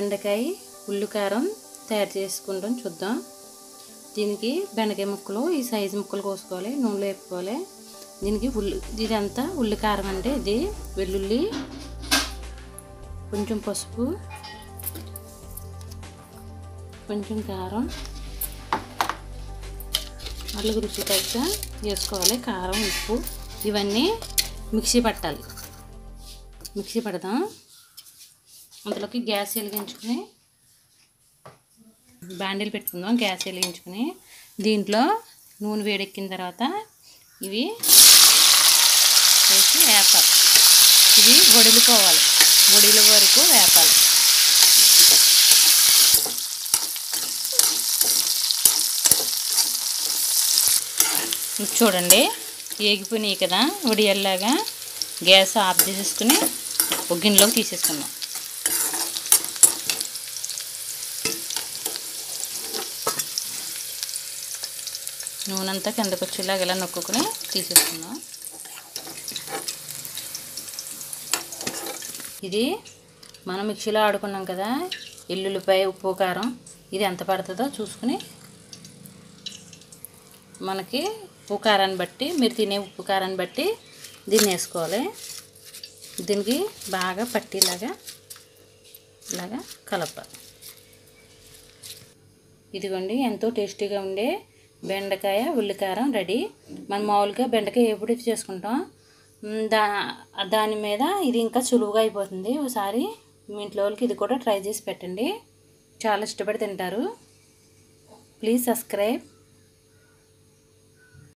బెండకాయ ఉల్లి కారం తయారు చేసుకుంటాం చూద్దాం దీనికి బెండకాయ ముక్కలు ఈ సైజు ముక్కలు కోసుకోవాలి నూనెలో వేపుకోవాలి దీనికి ఉల్లి ఇదంతా ఉల్లి కారం అంటే ఇది వెల్లుల్లి కొంచెం పసుపు కొంచెం కారం అల్లుగు రుచి తగ్గ వేసుకోవాలి కారం ఉప్పు ఇవన్నీ మిక్సీ పట్టాలి మిక్సీ పడదాం అందులోకి గ్యాస్ వెలిగించుకుని బాండీలు పెట్టుకుందాం గ్యాస్ వెలిగించుకుని దీంట్లో నూనె వేడెక్కిన తర్వాత ఇవి వేసి వేపాలి ఇవి వడిలిపోవాలి వడిల వరకు వేపాలి ఇది చూడండి ఏగిపోయినాయి కదా ఉడియల్లాగా గ్యాస్ ఆఫ్ చేసేసుకుని ఒక గిన్నెలోకి తీసేసుకుందాం నూనె అంతా కిందకు వచ్చేలాగా ఇలా నొక్కుని తీసేసుకుందాం ఇది మనం మిక్సీలో ఆడుకున్నాం కదా ఎల్లుల్లిపాయ ఉప్పు కారం ఇది ఎంత పడుతుందో చూసుకుని మనకి ఉప్పు కారాన్ని బట్టి మీరు తినే ఉప్పు కారాన్ని బట్టి దీన్ని వేసుకోవాలి దీనికి బాగా పట్టేలాగా ఇలాగా కలపాలి ఇదిగోండి ఎంతో టేస్టీగా ఉండే బెండకాయ ఉల్లికారం రెడీ మనం మామూలుగా బెండకాయ ఎప్పుడు చేసుకుంటాం మ్, దా దాని మీద ఇది ఇంకా సులువుగా అయిపోతుంది ఒకసారి మీ ఇంట్లో వాళ్ళకి ఇది కూడా ట్రై చేసి పెట్టండి చాలా ఇష్టపడి తింటారు ప్లీజ్ సబ్స్క్రైబ్